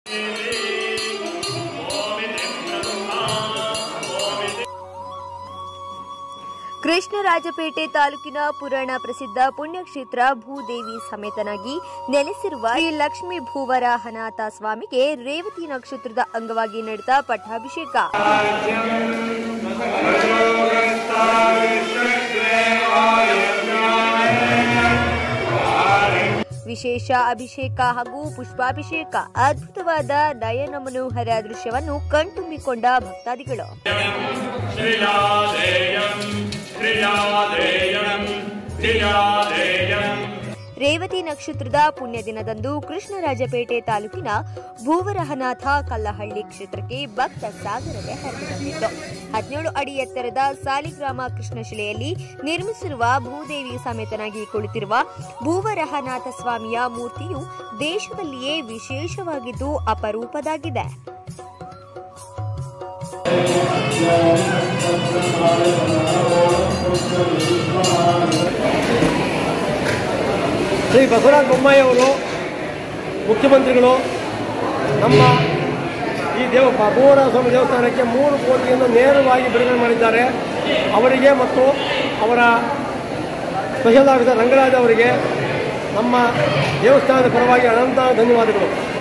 ಕೃಷ್ಣರಾಜಪೇಟೆ ತಾಲೂಕಿನ ಪುರಾಣ ಪ್ರಸಿದ್ಧ ಪುಣ್ಯಕ್ಷೇತ್ರ ಭೂದೇವಿ ಸಮೇತನಾಗಿ ನೆಲೆಸಿರುವ ಶ್ರೀ ಲಕ್ಷ್ಮೀ ಭೂವರಾಹನಾಥ ಸ್ವಾಮಿಗೆ ರೇವತಿ ನಕ್ಷತ್ರದ ಅಂಗವಾಗಿ ನಡೆದ ಪಟ್ಟಾಭಿಷೇಕ ವಿಶೇಷ ಅಭಿಷೇಕ ಹಾಗೂ ಪುಷ್ಪಾಭಿಷೇಕ ಅದ್ಭುತವಾದ ನಯನ ಮನೋಹರ ದೃಶ್ಯವನ್ನು ಕಣ್ತುಂಬಿಕೊಂಡ ಭಕ್ತಾದಿಗಳು श्रियादेयम् श्रियादेयम् श्रियादेयम् ರೇವತಿ ನಕ್ಷತ್ರದ ಪುಣ್ಯ ದಿನದಂದು ಕೃಷ್ಣರಾಜಪೇಟೆ ತಾಲೂಕಿನ ಭೂವರಹನಾಥ ಕಲ್ಲಹಳ್ಳಿ ಕ್ಷೇತ್ರಕ್ಕೆ ಭಕ್ತ ಸಾಗರವೇ ಹರಿದು ಬಂದಿತ್ತು ಹದಿನೇಳು ಅಡಿ ಎತ್ತರದ ಸಾಲಿಗ್ರಾಮ ಕೃಷ್ಣಶಿಲೆಯಲ್ಲಿ ನಿರ್ಮಿಸಿರುವ ಭೂದೇವಿ ಸಮೇತನಾಗಿ ಕುಳಿತಿರುವ ಭೂವರಹನಾಥ ಸ್ವಾಮಿಯ ಮೂರ್ತಿಯು ದೇಶದಲ್ಲಿಯೇ ವಿಶೇಷವಾಗಿದ್ದು ಅಪರೂಪದಾಗಿದೆ ಶ್ರೀ ಬಸವರಾಜ ಬೊಮ್ಮಾಯಿ ಅವರು ಮುಖ್ಯಮಂತ್ರಿಗಳು ನಮ್ಮ ಈ ದೇವ ಭಗವಾನ ಸ್ವಾಮಿ ದೇವಸ್ಥಾನಕ್ಕೆ ಮೂರು ಕೋಟಿಯನ್ನು ನೇರವಾಗಿ ಬಿಡುಗಡೆ ಮಾಡಿದ್ದಾರೆ ಅವರಿಗೆ ಮತ್ತು ಅವರ ಸ್ಪೆಷಲ್ ಆಫೀಸರ್ ರಂಗರಾಜ್ ಅವರಿಗೆ ನಮ್ಮ ದೇವಸ್ಥಾನದ ಪರವಾಗಿ ಅನಂತ ಧನ್ಯವಾದಗಳು